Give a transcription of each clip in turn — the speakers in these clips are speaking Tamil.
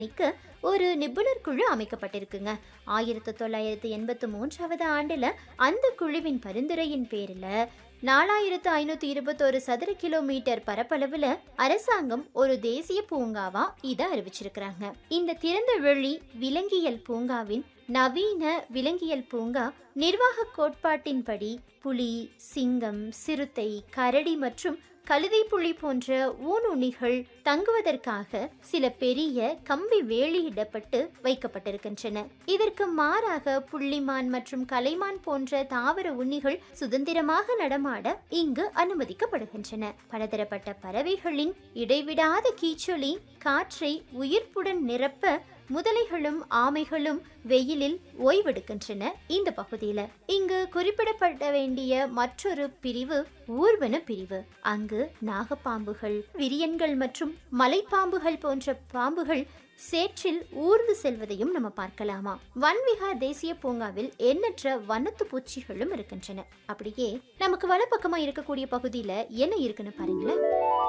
க்கு ஒரு நிபுணர் குழு அமைக்கப்பட்டிருக்குங்க ஆயிரத்தி தொள்ளாயிரத்தி எண்பத்தி மூன்றாவது ஆண்டுல அந்த குழுவின் பரிந்துரையின் பேரில் நாலாயிரத்து ஐநூத்தி இருபத்தோரு சதுர கிலோமீட்டர் பரப்பளவுல அரசாங்கம் ஒரு தேசிய பூங்காவா இதை அறிவிச்சிருக்கிறாங்க இந்த திறந்த வெளி விலங்கியல் பூங்காவின் நவீன விலங்கியல் பூங்கா நிர்வாக கோட்பாட்டின்படி புலி சிங்கம் சிறுத்தை கரடி மற்றும் கழுதை புலி போன்ற ஊனுண்ணிகள் தங்குவதற்காக சில பெரிய கம்பி வேலியிடப்பட்டு வைக்கப்பட்டிருக்கின்றன இதற்கு மாறாக புள்ளிமான் மற்றும் கலைமான் போன்ற தாவர உண்ணிகள் சுதந்திரமாக நடமாட இங்கு அனுமதிக்கப்படுகின்றன பலதரப்பட்ட பறவைகளின் இடைவிடாத கீச்சொலி காற்றை உயிர்ப்புடன் நிரப்ப முதலைகளும் ஆமைகளும் வெயிலில் ஓய்வெடுக்கின்றன இந்த பகுதியில இங்கு குறிப்பிடப்பட வேண்டிய மற்றொரு பிரிவு ஊர்வன பிரிவு அங்கு நாகப்பாம்புகள் விரியன்கள் மற்றும் மலைப்பாம்புகள் போன்ற பாம்புகள் சேற்றில் ஊர்ந்து செல்வதையும் நம்ம பார்க்கலாமா வன்விஹார் தேசிய பூங்காவில் எண்ணற்ற வண்ணத்து பூச்சிகளும் இருக்கின்றன அப்படியே நமக்கு வலப்பக்கமா இருக்கக்கூடிய பகுதியில என்ன இருக்குன்னு பாருங்களேன்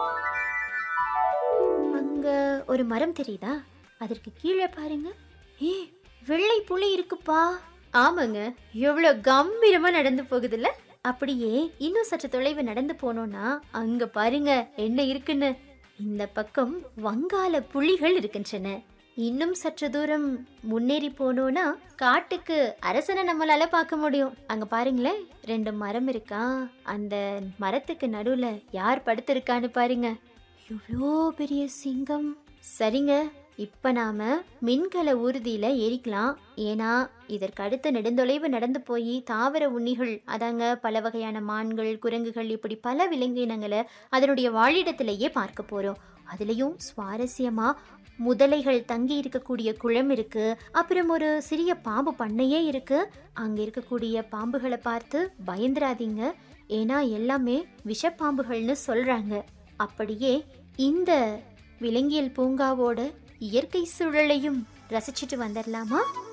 அங்க ஒரு மரம் தெரியுதா அதற்கு கீழே பாருங்க ஏ வெள்ளை புலி இருக்குப்பா ஆமாங்க எவ்வளோ கம்பீரமா நடந்து போகுதுல்ல அப்படியே இன்னும் சற்று தொலைவு நடந்து போனோம்னா அங்க பாருங்க என்ன இருக்குன்னு இந்த பக்கம் வங்காள புலிகள் இருக்கின்றன இன்னும் சற்று தூரம் முன்னேறி போனோம்னா காட்டுக்கு அரசனை நம்மளால பார்க்க முடியும் அங்க பாருங்களேன் ரெண்டு மரம் இருக்கா அந்த மரத்துக்கு நடுவுல யார் படுத்திருக்கான்னு பாருங்க எவ்வளோ பெரிய சிங்கம் சரிங்க இப்ப நாம மின்கல ஊர்தியில ஏறிக்கலாம் ஏன்னா இதற்கு அடுத்த நெடுந்தொலைவு நடந்து போய் தாவர உண்ணிகள் அதாங்க பல வகையான மான்கள் குரங்குகள் இப்படி பல விலங்கினங்களை அதனுடைய வாழிடத்திலேயே பார்க்க போறோம் அதுலயும் சுவாரஸ்யமா முதலைகள் தங்கி இருக்கக்கூடிய குளம் இருக்கு அப்புறம் ஒரு சிறிய பாம்பு பண்ணையே இருக்கு அங்க இருக்கக்கூடிய பாம்புகளை பார்த்து பயந்துராதீங்க ஏன்னா எல்லாமே விஷப்பாம்புகள்னு சொல்றாங்க அப்படியே இந்த விலங்கியல் பூங்காவோட இயற்கை சூழலையும் ரசிச்சுட்டு வந்துடலாமா